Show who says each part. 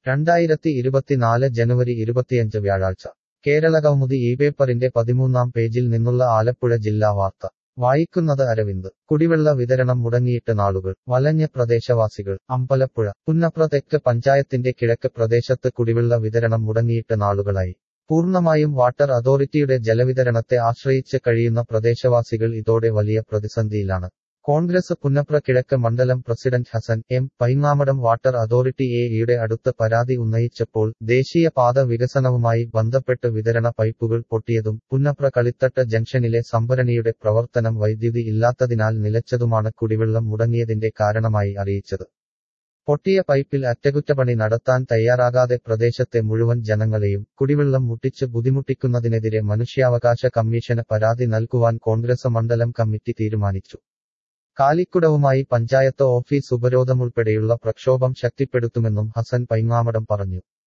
Speaker 1: രണ്ടായിരത്തി ഇരുപത്തിനാല് ജനുവരി ഇരുപത്തിയഞ്ച് വ്യാഴാഴ്ച കേരളകൗമുദി ഈ പേപ്പറിന്റെ പതിമൂന്നാം പേജിൽ നിന്നുള്ള ആലപ്പുഴ ജില്ലാ വാർത്ത വായിക്കുന്നത് അരവിന്ദ് കുടിവെള്ള വിതരണം മുടങ്ങിയിട്ട് നാളുകൾ വലഞ്ഞ പ്രദേശവാസികൾ അമ്പലപ്പുഴ പുന്നപ്ര തെക്ക് പഞ്ചായത്തിന്റെ കിഴക്ക് പ്രദേശത്ത് കുടിവെള്ള വിതരണം മുടങ്ങിയിട്ട് നാളുകളായി പൂർണ്ണമായും വാട്ടർ അതോറിറ്റിയുടെ ജലവിതരണത്തെ ആശ്രയിച്ച് കഴിയുന്ന പ്രദേശവാസികൾ ഇതോടെ വലിയ പ്രതിസന്ധിയിലാണ് കോൺഗ്രസ് പുന്നപ്ര കിഴക്ക് മണ്ഡലം president Hasan M Painkamadam water authority A യുടെ അടുത്ത് പരാതി ഉന്നയിച്ചപ്പോൾ ദേശീയപാത വികസനവുമായി ബന്ധപ്പെട്ട് വിതരണ പൈപ്പുകൾ പൊട്ടിയതും പുന്നപ്ര കളിത്തട്ട് ജംഗ്ഷനിലെ സംഭരണിയുടെ പ്രവർത്തനം വൈദ്യുതി ഇല്ലാത്തതിനാൽ നിലച്ചതുമാണ് കുടിവെള്ളം മുടങ്ങിയതിന്റെ കാരണമായി അറിയിച്ചത് പൊട്ടിയ പൈപ്പിൽ അറ്റകുറ്റപ്പണി നടത്താൻ തയ്യാറാകാതെ പ്രദേശത്തെ മുഴുവൻ ജനങ്ങളെയും കുടിവെള്ളം മുട്ടിച്ച് ബുദ്ധിമുട്ടിക്കുന്നതിനെതിരെ മനുഷ്യാവകാശ കമ്മീഷന് പരാതി നൽകുവാൻ കോൺഗ്രസ് മണ്ഡലം കമ്മിറ്റി തീരുമാനിച്ചു കാലിക്കുടവുമായി പഞ്ചായത്ത് ഓഫീസ് ഉപരോധമുൾപ്പെടെയുള്ള പ്രക്ഷോഭം ശക്തിപ്പെടുത്തുമെന്നും ഹസൻ പൈങ്ങാമടം പറഞ്ഞു